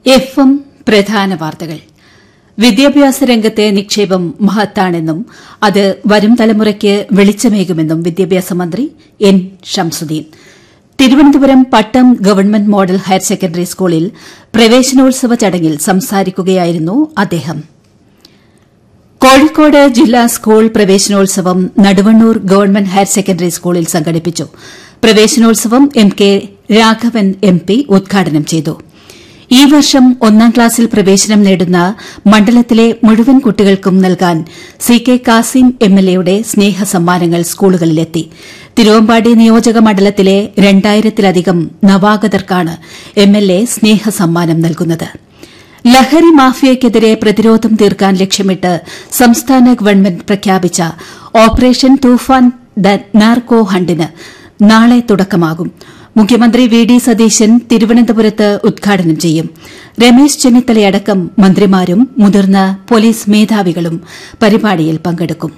F M പ്രധാന വാർത്തകൾ വിദ്യാഭ്യാസ രംഗത്തെ നിക്ഷേപം മഹത്താണെന്നും അത് വരും തലമുറയ്ക്ക് വെളിച്ചമേകുമെന്നും വിദ്യാഭ്യാസ മന്ത്രി N Shamsuddin Thiruvananthapuram Pattom government model higher secondary സ്കൂളിൽ പ്രവേശനോത്സവ ചടങ്ങിൽ സംസാരിക്കുകയായിരുന്നു അദ്ദേഹം കോഴിക്കോട് ജില്ലാ സ്കൂൾ പ്രവേശനോത്സവം നടുവണ്ണൂർ ഗവൺമെന്റ് ഹയർ സെക്കൻഡറി സ്കൂളിൽ സംഘടിപ്പിച്ചു പ്രവേശനോത്സവം M K Raghavan M P ഉദ്ഘാടനം ചെയ്തു ഈ വർഷം ഒന്നാം ക്ലാസ്സിൽ പ്രവേശനം നേടുന്ന മണ്ഡലത്തിലെ മുഴുവൻ കുട്ടികൾക്കും നൽകാൻ C K Kasim M L എയുടെ സ്നേഹസമ്മാനങ്ങൾ സ്കൂളുകളിലെത്തി തിരുവമ്പാടി നിയോജക മണ്ഡലത്തിലെ രണ്ടായിരത്തിലധികം നവാഗതർക്കാണ് എം എൽ എ സ്നേഹസമ്മാനം നൽകുന്നത് ലഹരി മാഫിയയ്ക്കെതിരെ പ്രതിരോധം തീർക്കാൻ ലക്ഷ്യമിട്ട് സംസ്ഥാന ഗവൺമെന്റ് പ്രഖ്യാപിച്ച ഓപ്പറേഷൻ തൂഫാൻ ദ നാർക്കോ ഹണ്ടിന് നാളെ തുടക്കമാകും മുഖ്യമന്ത്രി വി ഡി സതീശൻ തിരുവനന്തപുരത്ത് ഉദ്ഘാടനം ചെയ്യും രമേശ് ചെന്നിത്തലയടക്കം മന്ത്രിമാരും മുതിർന്ന പോലീസ് മേധാവികളും പരിപാടിയിൽ പങ്കെടുക്കും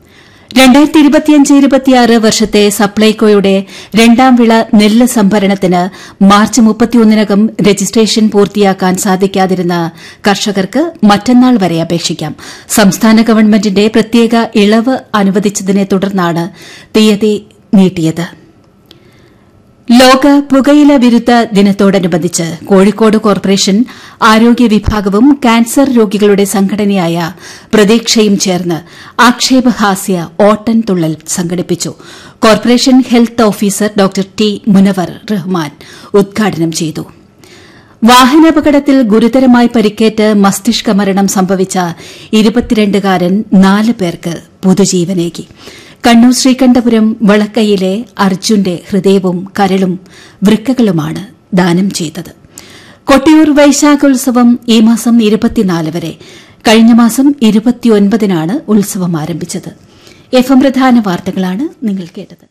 വർഷത്തെ സപ്ലൈകോയുടെ രണ്ടാം വിള നെല്ല് സംഭരണത്തിന് മാർച്ച് മുപ്പത്തിയൊന്നിനകം രജിസ്ട്രേഷൻ പൂർത്തിയാക്കാൻ സാധിക്കാതിരുന്ന കർഷകർക്ക് മറ്റന്നാൾ വരെ അപേക്ഷിക്കാം സംസ്ഥാന ഗവൺമെന്റിന്റെ പ്രത്യേക ഇളവ് അനുവദിച്ചതിനെ തുടർന്നാണ് തീയതി നീട്ടിയത് ലോക പുകയില വിരുദ്ധ ദിനത്തോടനുബന്ധിച്ച് കോഴിക്കോട് കോർപ്പറേഷൻ ആരോഗ്യ വിഭാഗവും ക്യാൻസർ രോഗികളുടെ സംഘടനയായ പ്രതീക്ഷയും ചേർന്ന് ആക്ഷേപഹാസ്യ ഓട്ടൻ തുള്ളൽ സംഘടിപ്പിച്ചു corporation health officer doctor T Munavar Rahman ഉദ്ഘാടനം ചെയ്തു വാഹനാപകടത്തിൽ ഗുരുതരമായി പരിക്കേറ്റ് മസ്തിഷ്ക മരണം സംഭവിച്ച ഇരുപത്തിരണ്ടുകാരൻ നാല് പേർക്ക് പുതുജീവനേകി കണ്ണൂർ ശ്രീകണ്ഠപുരം വളക്കയിലെ അർജുന്റെ ഹൃദയവും കരളും വൃക്കകളുമാണ് ദാനം ചെയ്തത് കൊട്ടിയൂർ വൈശാഖോത്സവം ഈ മാസം ഇരുപത്തിനാല് വരെ കഴിഞ്ഞ മാസം ഇരുപത്തിയൊൻപതിനാണ് ഉത്സവം ആരംഭിച്ചത് എഫ് എം പ്രധാന വാർത്തകളാണ് നിങ്ങൾ കേട്ടത്